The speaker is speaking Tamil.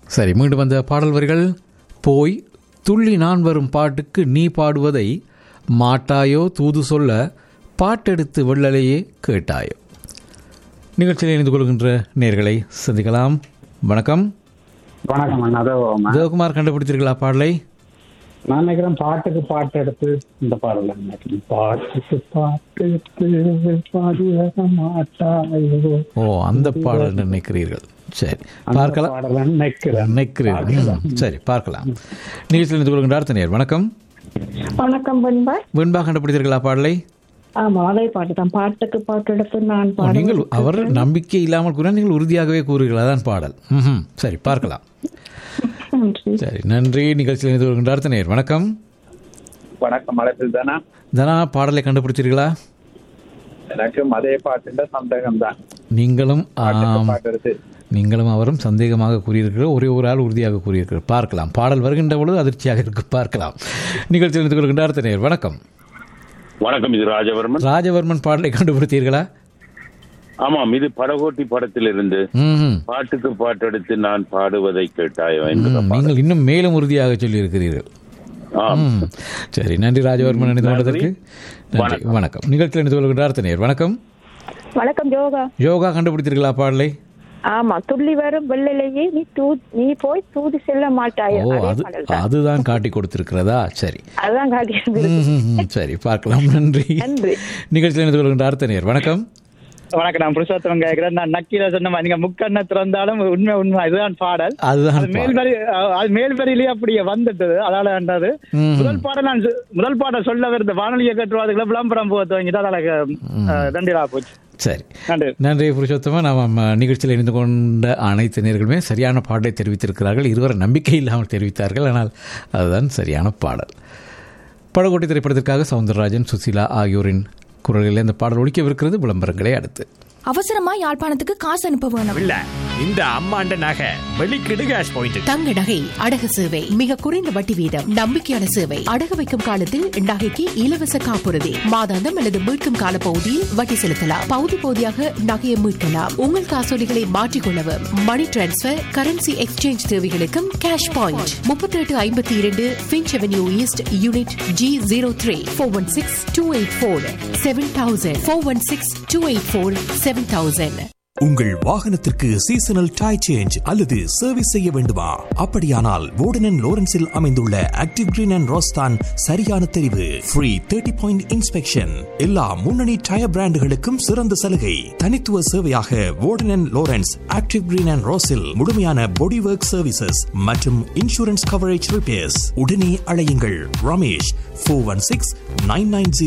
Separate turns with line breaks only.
சரி மீண்டும் வந்த பாடல் வரிகள் போய் துள்ளி நான் வரும் பாட்டுக்கு நீ பாடுவதை மாட்டாயோ தூது சொல்ல பாட்டெடுத்து வெள்ளலையே கேட்டாயோ நிகழ்ச்சியில் இணைந்து கொள்கின்ற நேர்களை சந்திக்கலாம் வணக்கம்
வணக்கம் அண்ணா அதோ
தேவகுமார் கண்டுபிடித்தீர்களா பாடலை
நான் நினைக்கிறேன் பாட்டுக்கு பாட்டு எடுத்து இந்த பாடல நினைக்கிறேன் பாட்டுக்கு பாட்டு எடுத்து பாடியாக மாட்டாயோ
ஓ அந்த பாடல் நினைக்கிறீர்கள் சரி பார்க்கலாம்
பாடல நினைக்கிறேன்
நினைக்கிறீர்கள் ம், சரி பார்க்கலாம் நிகழ்ச்சியில் இணைந்து கொள்கின்ற அடுத்த நேர் வணக்கம்
வணக்கம் பண்பா
வெண்பா கண்டுபிடித்தீர்களா பாடலை
ஆமா அதே பாட்டு தான் பாட்டுக்கு பாட்டு எடுத்து நான்
ஓ, நீங்கள்
பாடுவேன்
அவர் நம்பிக்கை இல்லாமல் கூட நீங்கள் உறுதியாகவே கூறுகிறீர்கள் அதான் பாடல் ம்ஹும். சரி பார்க்கலாம்
நன்றி
சரி நன்றி நிகழ்ச்சியில் இணைந்து கொள்கின்ற அடுத்த நேர் வணக்கம்
வணக்கம் அழைப்பில் தானா
தனா பாடலை கண்டுபிடிச்சீர்களா
எனக்கும் அதே பாட்டுன்ற சந்தேகம் தான்
நீங்களும் ஆம்,
பாட்டு எடுத்து
நீங்களும் அவரும் சந்தேகமாக கூறியிருக்கிறார் ஒரே ஒரு ஆள் உறுதியாக கூறியிருக்கிறார் பார்க்கலாம் பாடல் வருகின்ற பொழுது அதிர்ச்சியாக இருக்கு பார்க்கலாம் நிகழ்ச்சியில் இணைந்து கொள்கின்ற அடுத்த நேர் வணக்கம்
வணக்கம் இது ராஜவர்மன்
ராஜவர்மன் பாடலை கண்டுபிடித்தீர்களா
ஆமாம் இது படகோட்டி படத்திலிருந்து
ம்ஹும்.
பாட்டுக்கு பாட்டு எடுத்து நான் பாடுவதை கேட்டாயோ என்கிற
ம்,
பாடல்.
நீங்கள் இன்னும் மேலும் உறுதியாக சொல்லியிருக்கிறீர்கள்
ஆம்
ம். சரி நன்றி ராஜவர்மன் இணைந்து கொண்டதற்கு நன்றி
வணக்கம்.
வணக்கம் நிகழ்ச்சியில் இணைந்து கொள்கின்ற அடுத்த நேர் வணக்கம்
வணக்கம் யோகா
யோகா கண்டுபிடித்தீர்களா பாடலை
ஆமா துள்ளி வரும் வெள்ளிலேயே நீ தூ நீ போய் தூதி செல்ல மாட்டாய்
ஓ
அதே
அது
பாடல் தான்
அதுதான் காட்டி கொடுத்திருக்கிறதா சரி
அதுதான் காட்டியிருந்தது
ம், ம், ம். சரி பார்க்கலாம் நன்றி
நன்றி
நிகழ்ச்சியில் இணைந்து கொள்கின்ற அடுத்த நேர் வணக்கம்
வணக்கம் நான் புருஷோத்தமன் கேட்கிறேன் நான் நக்கீர சொன்ன மாதிரி நீங்க முக்கண்ண திறந்தாலும் உண்மை உண்மை இதுதான் பாடல்
அதுதான்
அது மேல்வரி அது மேல்வரியிலேயே அப்படியே வந்துட்டது அதால வேண்டாது
ம்.
முதல் பாடல் நான் சொ- முதல் பாடல் சொல்ல வருது வானொலியை கட்டுவாதுக்குள்ள விளம்பரம் போக துவங்கிட்டு அதால அஹ், தண்டிலா போச்சு
சரி
நன்றி
நன்றி புருஷோத்தமா நாம் நிகழ்ச்சியில் இணைந்து கொண்ட அனைத்து நேர்களுமே சரியான பாடலை தெரிவித்திருக்கிறார்கள் இருவர் நம்பிக்கை இல்லாமல் தெரிவித்தார்கள் ஆனால் அதுதான் சரியான பாடல் படகோட்டை திரைப்படத்திற்காக சவுந்தரராஜன் சுசீலா ஆகியோரின் குரலில் இந்த பாடல் ஒழிக்கவிருக்கிறது விளம்பரங்களை அடுத்து
அவசரமா யாழ்ப்பாணத்துக்கு காசு அனுப்ப வேணும்
இல்ல இந்த அம்மாண்ட நகை வெளிக்கிடு கேஷ் பாயிண்ட்
தங்க நகை அடகு சேவை மிக குறைந்த வட்டி வீதம் நம்பிக்கையான சேவை அடகு வைக்கும் காலத்தில் நகைக்கு இலவச காப்புறுதி மாதாந்தம் அல்லது மீட்கும் கால பகுதியில் வட்டி செலுத்தலாம் பகுதி பகுதியாக நகையை மீட்கலாம் உங்கள் காசோலிகளை மாற்றிக்கொள்ளவும் மணி டிரான்ஸ்பர் கரன்சி எக்ஸ்சேஞ்ச் தேவைகளுக்கும் கேஷ் பாயிண்ட் முப்பத்தி எட்டு ஐம்பத்தி இரண்டு Finch avenue east unit G zero three four one six two eight four seven thousand four one six two eight four seven thousand
உங்கள் வாகனத்திற்கு சீசனல் டை சேஞ்ச் அல்லது சர்வீஸ் செய்ய வேண்டுமா அப்படியானால் வோர்டன் லோரன்ஸில் அமைந்துள்ள ஆக்டிவ் கிரீன் அண்ட் ரோஸ்தான் சரியான தெரிவு ஃப்ரீ தேர்ட்டி பாயிண்ட் இன்ஸ்பெக்ஷன் எல்லா முன்னணி டயர் பிராண்டுகளுக்கும் சிறந்த சலுகை தனித்துவ சேவையாக Warden Lawrence active green and ரோஸில் முழுமையான பாடி ஒர்க் சர்வீசஸ் மற்றும் இன்சூரன்ஸ் கவரேஜ் ரிப்பேர்ஸ் உடனே அழையுங்கள் Ramesh four one six nine nine